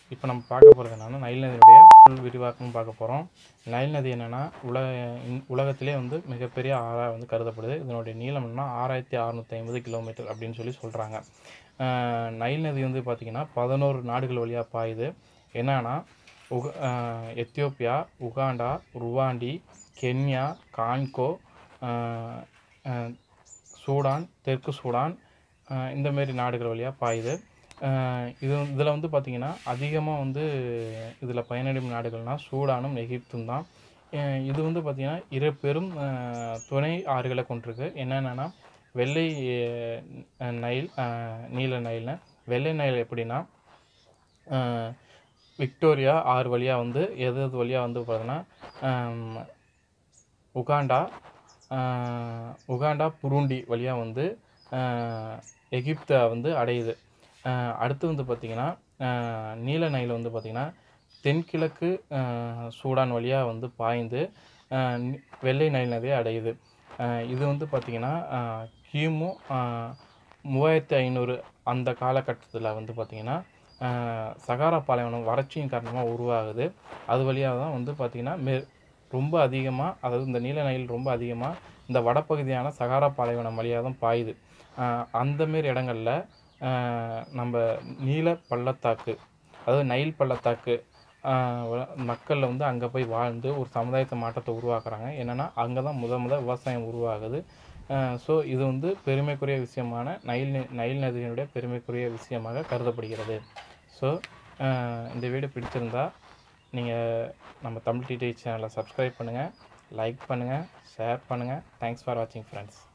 இப்போ நம்ம பார்க்க போகிறது என்னென்னா நைல் நதியுடைய ஃபுல் விரிவாக்கம் பார்க்க போகிறோம் நைல் நதி என்னென்னா உலக இந் உலகத்திலே வந்து மிகப்பெரிய ஆறாக வந்து கருதப்படுது இதனுடைய நீளம் என்னன்னா ஆறாயிரத்தி அறநூற்றி ஐம்பது கிலோமீட்டர் அப்படின்னு சொல்லி சொல்கிறாங்க நைல் நதி வந்து பார்த்திங்கன்னா பதினோரு நாடுகள் வழியாக பாயுது என்னன்னா உக ஆஹ் Ethiopia Uganda Rwanda Kenya Congo ஆஹ் ஆஹ் சூடான் தெற்கு சூடான் ஆஹ் இந்த மாரி நாடுகள் வழியாக பாயுது ஆஹ் இது இதில் வந்து பார்த்திங்கன்னா அதிகமாக வந்து இதில் பயனடையும் நாடுகள்னால் சூடானும் எகிப்தும் தான் ஆஹ் இது வந்து பார்த்திங்கன்னா இரு பெரும் ஆஹ் துணை ஆறுகளை கொண்டிருக்கு என்னென்னா வெள்ளை ஆஹ் நைல் ஆஹ் நீல நைல்னு வெள்ளை நைல் எப்படின்னா ஆஹ் விக்டோரியா ஆறு வழியாக வந்து எது எது வழியாக வந்து பார்த்தோன்னா உகாண்டா ஆஹ் உகாண்டா புருண்டி வழியாக வந்து ஆஹ் எகிப்தை வந்து அடையுது ஆஹ் அடுத்து வந்து பார்த்திங்கன்னா ஆஹ் நீல நைல் வந்து பார்த்திங்கன்னா தென்கிழக்கு ஆஹ் சூடான் வழியாக வந்து பாய்ந்து ஆஹ் நி- வெள்ளை நைல் நதியை அடையுது ஆஹ் இது வந்து பார்த்திங்கன்னா ஆஹ் கிமு ஆஹ் மூவாயிரத்தி ஐநூறு அந்த காலகட்டத்தில் வந்து பார்த்திங்கன்னா ஆஹ் சகாரா பாலைவனம் வறட்சியின் காரணமாக உருவாகுது அது வழியாக தான் வந்து பார்த்திங்கன்னா மே ரொம்ப அதிகமாக அதாவது இந்த நீல நைல் ரொம்ப அதிகமாக இந்த வடபகுதியான சகாரா பாலைவனம் வழியாக தான் பாயுது ஆஹ் அந்த மாரி இடங்களில் நம்ம நீல பள்ளத்தாக்கு அதாவது நைல் பள்ளத்தாக்கு ஆஹ் வ- மக்கள் வந்து அங்கே போய் வாழ்ந்து ஒரு சமுதாயத்தை மாற்றத்தை உருவாக்குறாங்க என்னென்னா அங்கே தான் முத முத விவசாயம் உருவாகுது ஸோ இது வந்து பெருமைக்குரிய விஷயமான நைல் நி- நைல் நதியினுடைய பெருமைக்குரிய விஷயமாக கருதப்படுகிறது ஸோ இந்த வீடியோ பிடிச்சிருந்தா நீங்கள் நம்ம தமிழ் டிடி சேனலை சப்ஸ்கிரைப் பண்ணுங்கள் லைக் பண்ணுங்கள் ஷேர் பண்ணுங்கள் தேங்க்ஸ் ஃபார் வாட்சிங் ஃப்ரெண்ட்ஸ்